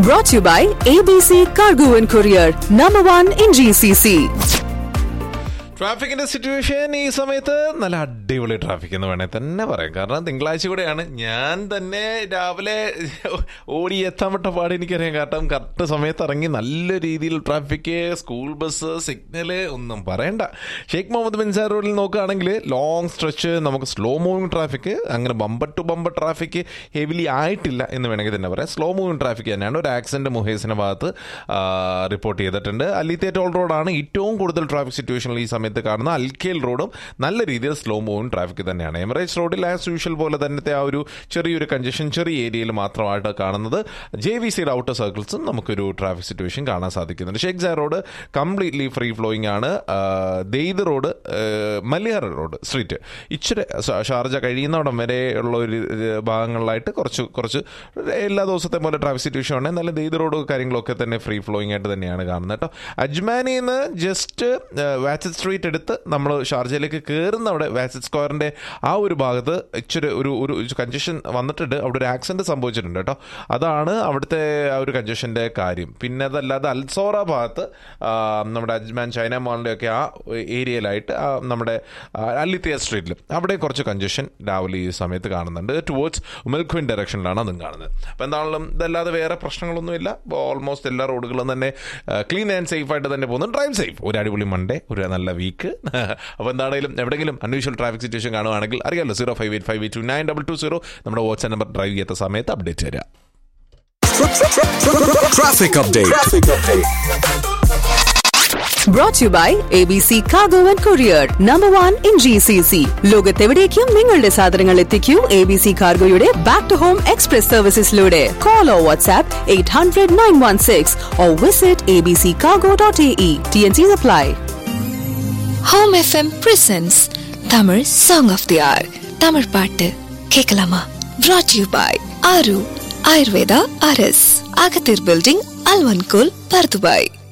Brought to you by ABC Cargo and Courier, number one in GCC. ട്രാഫിക്കിന്റെ situation ഈ സമയത്ത് നല്ല അടിപൊളി ട്രാഫിക് എന്ന് വേണേൽ തന്നെ പറയാം കാരണം തിങ്കളാഴ്ച കൂടെയാണ് ഞാൻ തന്നെ രാവിലെ ഓടി എത്താൻ വിട്ട പാട് എനിക്കറിയാം കാരണം കറക്റ്റ് സമയത്ത് ഇറങ്ങി നല്ല രീതിയിൽ ട്രാഫിക് സ്കൂൾ ബസ് സിഗ്നല് ഒന്നും പറയണ്ട ഷെയ്ഖ് മുഹമ്മദ് ബിൻസാർ റോഡിൽ നോക്കുകയാണെങ്കിൽ ലോങ് സ്ട്രെച്ച് നമുക്ക് സ്ലോ മൂവിങ് ട്രാഫിക് അങ്ങനെ bumper to bumper traffic heavily ആയിട്ടില്ല എന്ന് വേണമെങ്കിൽ തന്നെ പറയാം സ്ലോ മൂവിങ് ട്രാഫിക് തന്നെയാണ് ഒരു ആക്സിഡന്റ് മുഹേസിന്റെ ഭാഗത്ത് റിപ്പോർട്ട് ചെയ്തിട്ടുണ്ട് അലിത്തേ ടോൾ റോഡാണ് ഏറ്റവും കൂടുതൽ ട്രാഫിക് സിറ്റുവേഷനിൽ ഈ സമയത്ത് കാണുന്ന അൽക്കേൽ റോഡും നല്ല രീതിയിൽ സ്ലോ മൂവിങ് ട്രാഫിക് തന്നെയാണ് എമറേറ്റ്സ് റോഡിൽ ആസ് യൂഷ്വൽ പോലെ തന്നത്തെ ആ ഒരു ചെറിയൊരു കഞ്ചഷൻ ചെറിയ ഏരിയയിൽ മാത്രമായിട്ട് കാണുന്നത് ജെ വി സിയുടെ ഔട്ടർ സർക്കിൾസും നമുക്കൊരു ട്രാഫിക് സിറ്റുവേഷൻ കാണാൻ സാധിക്കുന്നുണ്ട് ഷേഖ് ജാ റോഡ് കംപ്ലീറ്റ്ലി ഫ്രീ ഫ്ലോയിങ് ആണ് ആ, ദെയ്ദ് റോഡ് മല്ലിയാർ റോഡ് സ്ട്രീറ്റ് ഇച്ചിരി ഷ- ഷാർജ കഴിയുന്നിടം വരെ ഉള്ള ഒരു ഇത് ഭാഗങ്ങളിലായിട്ട് കുറച്ച് കുറച്ച് എല്ലാ ദിവസത്തെ പോലെ ട്രാഫിക് സിറ്റുവേഷൻ ഉണ്ട് എന്നാലും ദെയ്ദ് റോഡ് കാര്യങ്ങളൊക്കെ തന്നെ ഫ്രീ ഫ്ലോയിങ് ആയിട്ട് തന്നെയാണ് കാണുന്നത് കേട്ടോ അജ്മാനിൽ നിന്ന് ജസ്റ്റ് വാച്ചറ്റ് സ്ട്രീറ്റ് എടുത്ത് നമ്മൾ ഷാർജയിലേക്ക് കയറുന്ന അവിടെ വാച്ചറ്റ് സ്ക്വയറിൻ്റെ ആ ഒരു ഭാഗത്ത് ഇച്ചിരി ഒരു ഒരു കഞ്ചഷൻ വന്നിട്ടുണ്ട് അവിടെ ഒരു ആക്സിഡൻറ്റ് സംഭവിച്ചിട്ടുണ്ട് കേട്ടോ അതാണ് അവിടുത്തെ ആ ഒരു കഞ്ചഷൻ്റെ കാര്യം പിന്നെ അതല്ലാതെ അൽസോറ ഭാഗത്ത് ആ, നമ്മുടെ അജ്മാൻ ചൈന മോളിൻ്റെ ഒക്കെ ആ ഏരിയയിലായിട്ട് ആ നമ്മുടെ അല്ലിത്തിയ സ്ട്രീറ്റിൽ അവിടെ കുറച്ച് കഞ്ചഷൻ രാവിലെ ഈ സമയത്ത് കാണുന്നുണ്ട് ടുവേർഡ്സ് ഉമൽഖുവിൻ ഡയറക്ഷനിലാണ് അതും കാണുന്നത് അപ്പോൾ എന്താണെങ്കിലും ഇതല്ലാതെ വേറെ പ്രശ്നങ്ങളൊന്നുമില്ല ഓൾമോസ്റ്റ് എല്ലാ റോഡുകളും തന്നെ ക്ലീൻ ആൻഡ് സേഫ് ആയിട്ട് തന്നെ പോകുന്നു ഡ്രൈവ് സേഫ് ഒരു അടിപൊളി മൺഡേ ഒരു നല്ല വീക്ക് അപ്പോൾ എന്താണെങ്കിലും എവിടെയെങ്കിലും അൺയൂഷ്വൽ ട്രാഫിക് സിറ്റുവേഷൻ കാണുവാണെങ്കിൽ അറിയാമല്ലോ zero five eight five eight two nine double two zero നമ്മുടെ വാട്സ്ആപ്പ് നമ്പർ ഡ്രൈവ് ചെയ്യാത്ത സമയത്ത് അപ്ഡേറ്റ് തരാം Traffic update. Brought to you by ABC Cargo and Courier, number one in GCC. ലോകത്തെവിടേക്കും നിങ്ങളുടെ സാധനങ്ങൾ എത്തിക്കൂ എ ബി സി കാർഗോയുടെ back to home express സർവീസസിലൂടെ call or WhatsApp eight hundred nine one six or visit A B C cargo dot A E T N C apply home FM presents Tamil song of the hour Tamil பாட்டு கேட்கலாமா brought you by Aaru Ayurveda அரஸ் அகத்தீர் building அல்வன்கோல் Bur Dubai